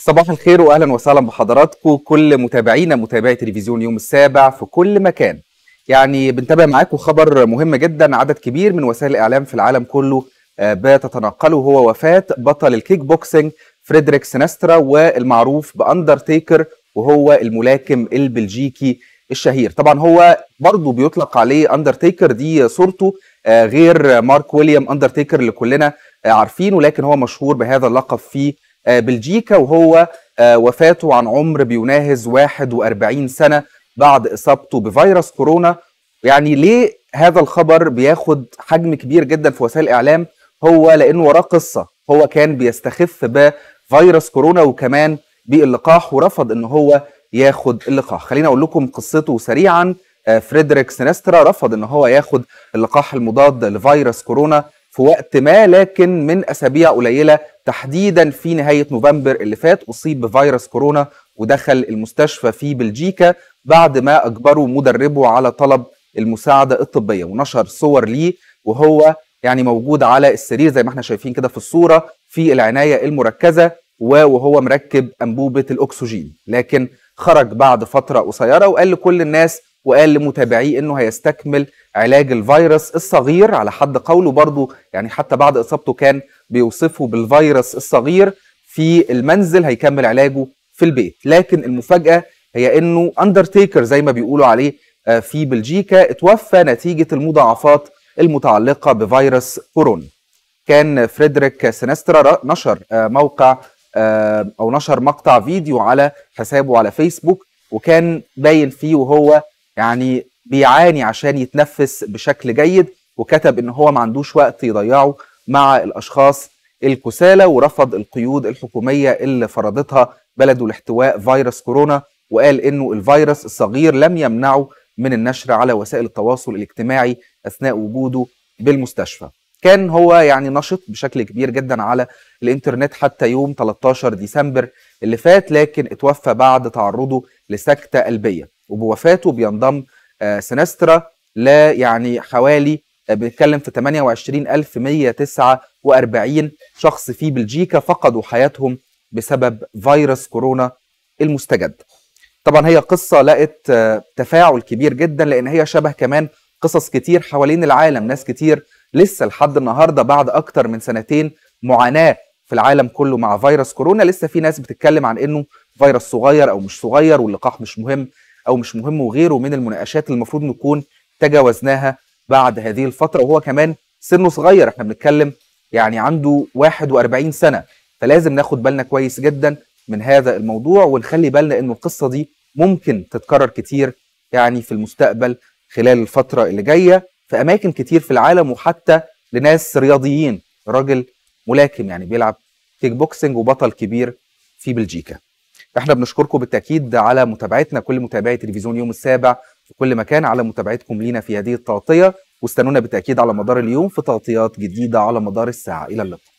صباح الخير واهلا وسهلا بحضراتكم كل متابعينا متابعي تلفزيون يوم السابع في كل مكان يعني بنتابع معاكم خبر مهم جدا عدد كبير من وسائل الاعلام في العالم كله آه، بتتناقله هو وفاه بطل الكيك بوكسينج فريدريك سينسترا والمعروف باندرتيكر وهو الملاكم البلجيكي الشهير طبعا هو برضه بيطلق عليه اندرتيكر دي صورته آه، غير مارك ويليام اندرتيكر اللي كلنا آه، عارفينه لكن هو مشهور بهذا اللقب في آه، بلجيكا وهو وفاته عن عمر بيناهز 41 سنه بعد اصابته بفيروس كورونا يعني ليه هذا الخبر بياخد حجم كبير جدا في وسائل الاعلام هو لانه وراه قصه هو كان بيستخف بفيروس كورونا وكمان باللقاح ورفض ان هو ياخد اللقاح خليني اقول لكم قصته سريعا فريدريك سينسترا رفض ان هو ياخد اللقاح المضاد لفيروس كورونا في وقت ما لكن من اسابيع قليله تحديدا في نهايه نوفمبر اللي فات اصيب بفيروس كورونا ودخل المستشفى في بلجيكا بعد ما اجبروا مدربه على طلب المساعده الطبيه ونشر صور ليه وهو يعني موجود على السرير زي ما احنا شايفين كده في الصوره في العنايه المركزه وهو مركب انبوبه الاكسجين لكن خرج بعد فتره قصيره وقال لكل الناس وقال لمتابعيه انه هيستكمل علاج الفيروس الصغير على حد قوله برضه يعني حتى بعد اصابته كان بيوصفه بالفيروس الصغير في المنزل هيكمل علاجه في البيت لكن المفاجاه هي انه اندرتيكر زي ما بيقولوا عليه آه، في بلجيكا اتوفى نتيجه المضاعفات المتعلقه بفيروس كورونا كان فريدريك سينسترا نشر آه، موقع آه، او نشر مقطع فيديو على حسابه على فيسبوك وكان باين فيه وهو يعني بيعاني عشان يتنفس بشكل جيد وكتب ان هو ما عندوش وقت يضيعه مع الاشخاص الكسالى ورفض القيود الحكوميه اللي فرضتها بلده لاحتواء فيروس كورونا وقال انه الفيروس الصغير لم يمنعه من النشر على وسائل التواصل الاجتماعي اثناء وجوده بالمستشفى. كان هو يعني نشط بشكل كبير جدا على الانترنت حتى يوم 13 ديسمبر اللي فات لكن اتوفى بعد تعرضه لسكتة قلبية وبوفاته بينضم آه، سينسترا ل يعني حوالي آه، بنتكلم في 28149 شخص في بلجيكا فقدوا حياتهم بسبب فيروس كورونا المستجد. طبعا هي قصة لقت آه، تفاعل كبير جدا لأن هي شبه كمان قصص كتير حوالين العالم ناس كتير لسه لحد النهارده بعد اكتر من سنتين معاناه في العالم كله مع فيروس كورونا لسه في ناس بتتكلم عن انه فيروس صغير او مش صغير واللقاح مش مهم او مش مهم وغيره من المناقشات اللي المفروض نكون تجاوزناها بعد هذه الفتره وهو كمان سنه صغير احنا بنتكلم يعني عنده 41 سنه فلازم ناخد بالنا كويس جدا من هذا الموضوع ونخلي بالنا انه القصه دي ممكن تتكرر كتير يعني في المستقبل خلال الفتره اللي جايه في اماكن كتير في العالم وحتى لناس رياضيين راجل ملاكم يعني بيلعب كيك بوكسنج وبطل كبير في بلجيكا احنا بنشكركم بالتاكيد على متابعتنا كل متابعي تلفزيون يوم السابع في كل مكان على متابعتكم لينا في هذه التغطيه واستنونا بالتاكيد على مدار اليوم في تغطيات جديده على مدار الساعه الى اللقاء